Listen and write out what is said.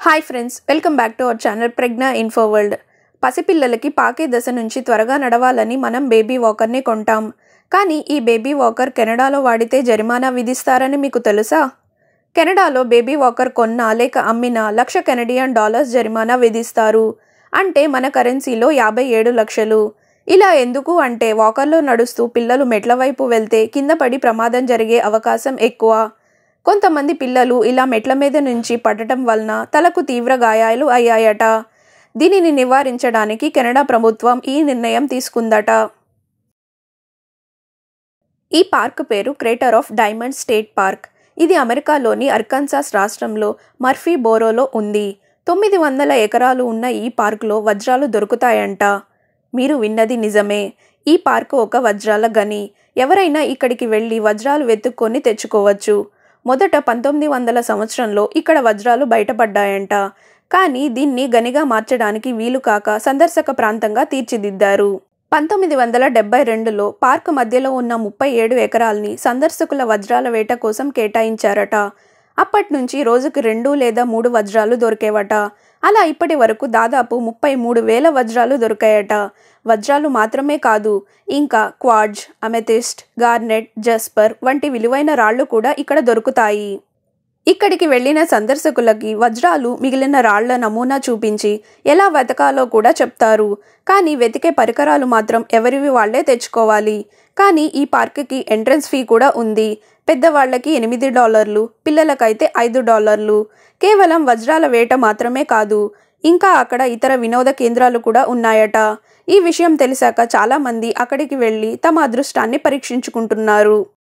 hi friends welcome back to our channel Pragna info world పసిపిల్లలకి పాకే దశ నుంచి త్వరగా నడవాలని మనం బేబీ వాకర్ని కొంటాం కానీ ఈ బేబీ వాకర్ కెనడాలో వాడితే జరిమానా విధిస్తారని మీకు తెలుసా కెనడాలో బేబీ వాకర్ కొన్నా లేక అమ్మినా లక్ష కెనడియన్ డాలర్స్ జరిమానా విధిస్తారు అంటే మన కరెన్సీలో యాభై ఏడు లక్షలు ఇలా ఎందుకు అంటే వాకర్లో నడుస్తూ పిల్లలు మెట్ల వైపు వెళ్తే కింద పడి ప్రమాదం జరిగే అవకాశం ఎక్కువ కొంతమంది పిల్లలు ఇలా మెట్ల మీద నుంచి పడటం వలన తలకు తీవ్ర గాయాలు అయ్యాయట దీనిని నివారించడానికి కెనడా ప్రభుత్వం ఈ నిర్ణయం తీసుకుందట ఈ పార్క్ పేరు crater of diamond state park ఇది అమెరికాలోని అర్కన్సాస్ రాష్ట్రంలో మర్ఫీ బోరోలో ఉంది తొమ్మిది వందల ఎకరాలు ఉన్న ఈ పార్కులో వజ్రాలు దొరుకుతాయంట మీరు విన్నది నిజమే ఈ పార్కు ఒక వజ్రాల గని ఎవరైనా ఇక్కడికి వెళ్ళి వజ్రాలు వెతుక్కొని తెచ్చుకోవచ్చు మొదట పంతొమ్మిది వందల సంవత్సరంలో ఇక్కడ వజ్రాలు బయటపడ్డాయంట కానీ దీన్ని గనిగా మార్చడానికి వీలు కాక సందర్శక ప్రాంతంగా తీర్చిదిద్దారు పంతొమ్మిది వందల డెబ్బై రెండులో పార్క్ మధ్యలో ఉన్న ముప్పై ఏడు ఎకరాల్ని సందర్శకుల వజ్రాల వేట కోసం కేటాయించారట అప్పటి నుంచి రోజుకి రెండు లేదా మూడు వజ్రాలు దొరికేవట అలా ఇప్పటి వరకు దాదాపు ముప్పై మూడు వేల వజ్రాలు దొరికాయట వజ్రాలు మాత్రమే కాదు ఇంకా క్వాడ్జ్ అమెథిస్ట్ గార్నెట్ జస్పర్ వంటి విలువైన రాళ్లు కూడా ఇక్కడ దొరుకుతాయి ఇక్కడికి వెళ్ళిన సందర్శకులకి వజ్రాలు మిగిలిన రాళ్ల నమూనా చూపించి ఎలా వెతకాలో కూడా చెప్తారు కానీ వెతికే పరికరాలు మాత్రం ఎవరివి వాళ్లే తెచ్చుకోవాలి కానీ ఈ పార్కుకి ఎంట్రన్స్ ఫీ కూడా ఉంది పెద్దవాళ్లకి ఎనిమిది డాలర్లు పిల్లలకైతే ఐదు డాలర్లు కేవలం వజ్రాల వేట మాత్రమే కాదు ఇంకా అక్కడ ఇతర వినోద కేంద్రాలు కూడా ఉన్నాయట ఈ విషయం తెలిసాక చాలామంది అక్కడికి వెళ్ళి తమ అదృష్టాన్ని పరీక్షించుకుంటున్నారు